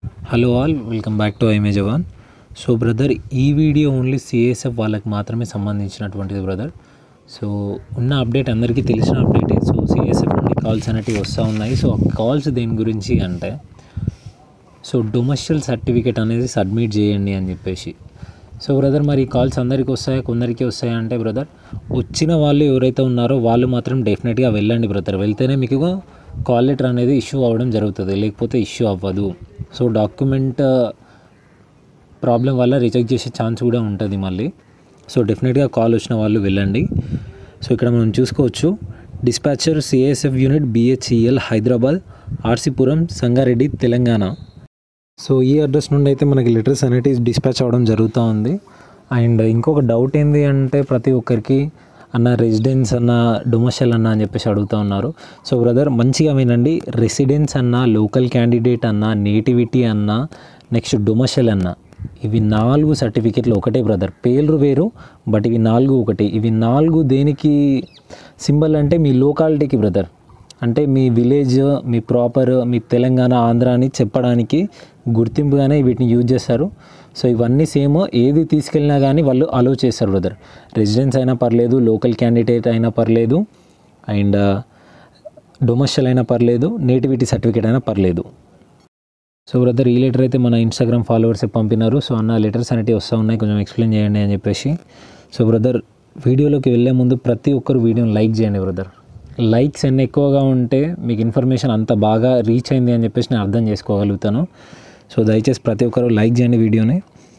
hello all welcome back to ఐమే Jawan so brother ఈ video only CISF వాళ్ళకి మాత్రమే సంబంధించినటువంటిది బ్రదర్ సో ఉన్న అప్డేట్ అందరికీ తెలిసిన అప్డేటే సో సిఎస్ఎఫ్ నుండి కాల్స్ అనేటివి వస్తూ ఉన్నాయి సో ఆ కాల్స్ దేని గురించి అంటే సో డొమెస్టియల్ సర్టిఫికేట్ అనేది సబ్మిట్ చేయండి అని చెప్పేసి సో బ్రదర్ మరి ఈ కాల్స్ అందరికీ వస్తాయా కొందరికి వస్తాయా అంటే బ్రదర్ వచ్చిన వాళ్ళు ఎవరైతే ఉన్నారో వాళ్ళు మాత్రం డెఫినెట్గా వెళ్ళండి బ్రదర్ వెళ్తేనే మీకు కాల్ లెటర్ అనేది ఇష్యూ అవ్వడం జరుగుతుంది లేకపోతే ఇష్యూ అవ్వదు సో డాక్యుమెంట్ ప్రాబ్లం వల్ల రిజెక్ట్ చేసే ఛాన్స్ కూడా ఉంటుంది మళ్ళీ సో డెఫినెట్గా కాల్ వచ్చిన వాళ్ళు వెళ్ళండి సో ఇక్కడ మనం చూసుకోవచ్చు dispatcher CISF unit BHEL Hyderabad RC Puram Sangareddy Telangana so ఈ అడ్రస్ నుండి అయితే మనకి లెటర్స్ అనేటివి డిస్పాచ్ అవ్వడం జరుగుతూ ఉంది అండ్ ఇంకొక డౌట్ ఏంది అంటే ప్రతి ఒక్కరికి అన్న రెసిడెన్స్ అన్న డొమర్షియల్ అన్న అని చెప్పేసి అడుగుతూ ఉన్నారు సో బ్రదర్ మంచిగా వినండి రెసిడెన్స్ అన్న లోకల్ క్యాండిడేట్ అన్న నేటివిటీ అన్న నెక్స్ట్ డొమర్షియల్ అన్న ఇవి నాలుగు సర్టిఫికెట్లు ఒకటే బ్రదర్ పేర్లు వేరు బట్ ఇవి నాలుగు ఒకటి ఇవి నాలుగు దేనికి సింబల్ అంటే మీ లోకాలిటీకి బ్రదర్ అంటే మీ విలేజ్ మీ ప్రాపర్ మీ తెలంగాణ ఆంధ్ర అని చెప్పడానికి గుర్తింపుగానే వీటిని యూజ్ చేస్తారు సో ఇవన్నీ సేమ్ ఏది తీసుకెళ్ళినా కానీ వాళ్ళు అలో చేస్తారు బ్రదర్ రెసిడెన్స్ అయినా పర్లేదు లోకల్ క్యాండిడేట్ అయినా పర్లేదు అండ్ డొమెస్టియల్ అయినా పర్లేదు నేటివిటీ సర్టిఫికేట్ అయినా పర్లేదు సో బ్రదర్ ఈ లెటర్ అయితే మన ఇన్స్టాగ్రామ్ ఫాలోవర్స్ పంపినారు సో అన్న లెటర్స్ అనేవి వస్తూ ఉన్నాయి కొంచెం ఎక్స్ప్లెయిన్ చేయండి అని చెప్పేసి సో బ్రదర్ వీడియోలోకి వెళ్ళే ముందు ప్రతి ఒక్కరు వీడియోని లైక్ చేయండి బ్రదర్ లైక్స్ ఎన్ని ఎక్కువగా ఉంటే మీకు ఇన్ఫర్మేషన్ అంత బాగా రీచ్ అయింది అని చెప్పేసి నేను అర్థం చేసుకోగలుగుతాను సో దయచేసి ప్రతి ఒక్కరు లైక్ చేయండి వీడియోని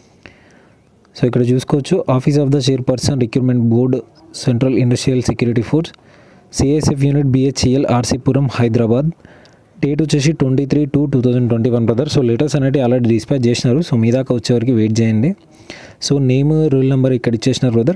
సో ఇక్కడ చూసుకోవచ్చు office of the chairperson recruitment board central industrial security force CISF unit BHEL RC Puram Hyderabad date వచ్చేసి twenty three two two thousand twenty one brother so letters అనేవి ఆల్రెడీ డిస్పాచ్ చేసినారు సో మీ దాకా వచ్చేవరకు వెయిట్ చేయండి సో నేమ్ రూల్ నెంబర్ ఇక్కడ ఇచ్చేసినారు brother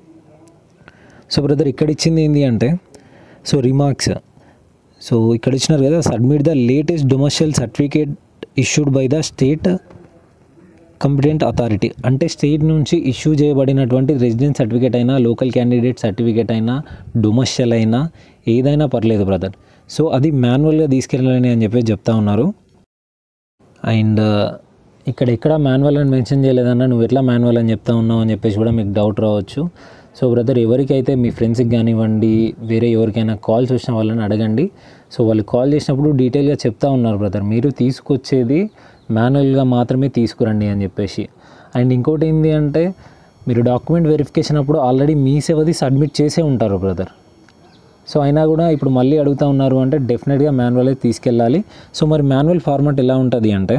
so brother ఇక్కడ ఇచ్చింది ఏంటి అంటే సో రిమార్క్స్ సో ఇక్కడ ఇచ్చినారు కదా submit the latest domicile certificate issued by the state competent authority అంటే స్టేట్ నుంచి ఇష్యూ చేయబడినటువంటి రెసిడెన్స్ సర్టిఫికేట్ అయినా లోకల్ క్యాండిడేట్ సర్టిఫికేట్ అయినా డొమర్షియల్ అయినా ఏదైనా పర్లేదు బ్రదర్ సో అది మాన్యువల్గా తీసుకెళ్ళాలని అని చెప్పి చెప్తా ఉన్నారు అండ్ ఇక్కడ ఎక్కడ మాన్యువల్ అని మెన్షన్ చేయలేదన్నా నువ్వు ఎట్లా మాన్యువల్ అని చెప్తా ఉన్నావు అని చెప్పేసి కూడా మీకు డౌట్ రావచ్చు సో బ్రదర్ ఎవరికైతే మీ ఫ్రెండ్స్కి కానివ్వండి వేరే ఎవరికైనా కాల్స్ వచ్చిన వాళ్ళని అడగండి సో వాళ్ళు కాల్ చేసినప్పుడు డీటెయిల్గా చెప్తా ఉన్నారు బ్రదర్ మీరు తీసుకొచ్చేది మాన్యువల్గా మాత్రమే తీసుకురండి అని చెప్పేసి అండ్ ఇంకోటి ఏంటి అంటే మీరు డాక్యుమెంట్ వెరిఫికేషన్ అప్పుడు ఆల్రెడీ మీ సేవది సబ్మిట్ చేసే ఉంటారు బ్రదర్ సో అయినా కూడా ఇప్పుడు మళ్ళీ అడుగుతూ ఉన్నారు అంటే డెఫినెట్గా మాన్యువల్ అయితే తీసుకెళ్ళాలి సో మరి మాన్యువల్ ఫార్మాట్ ఎలా ఉంటుంది అంటే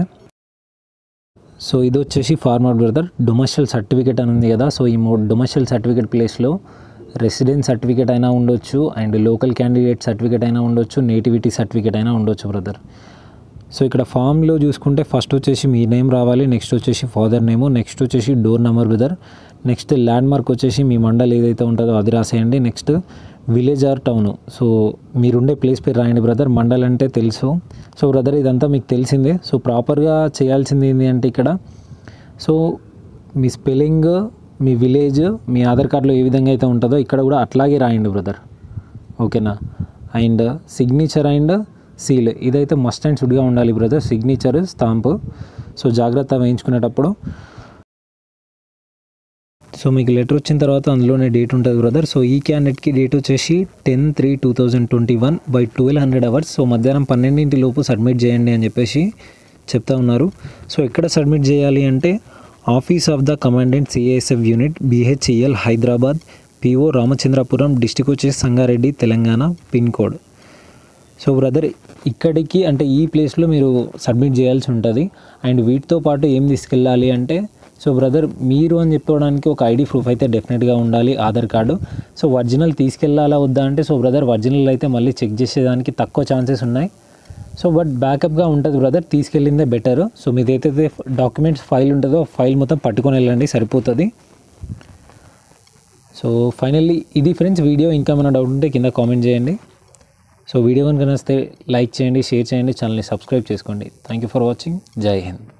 సో ఇది వచ్చేసి ఫార్మాట్ బ్రదర్ డొమెస్టియల్ సర్టిఫికేట్ అని ఉంది కదా సో ఈ మూడు డొమెస్టియల్ సర్టిఫికేట్ ప్లేస్లో రెసిడెన్స్ సర్టిఫికేట్ అయినా ఉండొచ్చు అండ్ లోకల్ క్యాండిడేట్ సర్టిఫికేట్ అయినా ఉండొచ్చు నేటివిటీ సర్టిఫికేట్ అయినా ఉండొచ్చు బ్రదర్ సో ఇక్కడ ఫామ్లో చూసుకుంటే ఫస్ట్ వచ్చేసి మీ నేమ్ రావాలి నెక్స్ట్ వచ్చేసి ఫాదర్ నేము నెక్స్ట్ వచ్చేసి door number brother next landmark వచ్చేసి మీ మండల్ ఏదైతే ఉంటుందో అది రాసేయండి next village or town so మీరుండే ప్లేస్ పేరు రాయండి బ్రదర్ మండల్ అంటే తెలుసు సో బ్రదర్ ఇదంతా మీకు తెలిసిందే సో ప్రాపర్గా చేయాల్సింది ఏంటి అంటే ఇక్కడ సో మీ స్పెల్లింగ్ మీ విలేజ్ మీ ఆధార్ కార్డులో ఏ విధంగా అయితే ఉంటుందో ఇక్కడ కూడా అట్లాగే రాయండి బ్రదర్ ఓకేనా అండ్ సిగ్నేచర్ అండ్ సీల్ ఇదైతే మస్ట్ అండ్ షుడ్గా ఉండాలి బ్రదర్ సిగ్నేచర్ స్టాంపు సో జాగ్రత్త వేయించుకునేటప్పుడు సో మీకు లెటర్ వచ్చిన తర్వాత అందులోనే డేట్ ఉంటుంది బ్రదర్ సో ఈ క్యాండిడేట్కి డేట్ వచ్చేసి ten three two thousand twenty one by twelve hundred hours so మధ్యాహ్నం పన్నెండింటి లోపు సబ్మిట్ చేయండి అని చెప్పేసి చెప్తా ఉన్నారు సో ఎక్కడ సబ్మిట్ చేయాలి అంటే office of the commandant CISF unit BHEL Hyderabad PO Ramachandrapuram district వచ్చేసి Sangareddy Telangana pin code so brother ఇక్కడికి అంటే ఈ ప్లేస్లో మీరు సబ్మిట్ చేయాల్సి ఉంటుంది అండ్ వీటితో పాటు ఏం తీసుకెళ్ళాలి అంటే సో బ్రదర్ మీరు అని చెప్పుకోవడానికి ఒక ఐడి ప్రూఫ్ అయితే డెఫినెట్గా ఉండాలి ఆధార్ కార్డు సో ఒరిజినల్ తీసుకెళ్ళాలా వద్దా అంటే సో బ్రదర్ ఒరిజినల్ అయితే మళ్ళీ చెక్ చేసేదానికి తక్కువ ఛాన్సెస్ ఉన్నాయి సో బట్ బ్యాకప్గా ఉంటుంది బ్రదర్ తీసుకెళ్ళిందే బెటర్ సో మీది ఏదైతే డాక్యుమెంట్స్ ఫైల్ ఉంటుందో ఫైల్ మొత్తం పట్టుకొని వెళ్ళండి సరిపోతుంది సో ఫైనల్లీ ఇది ఫ్రెండ్స్ వీడియో ఇంకా ఏమైనా డౌట్ ఉంటే కింద కామెంట్ చేయండి సో వీడియో కనుక నచ్చితే లైక్ చేయండి షేర్ చేయండి ఛానల్ని సబ్స్క్రైబ్ చేసుకోండి థ్యాంక్ యూ ఫర్ వాచింగ్ జై హింద్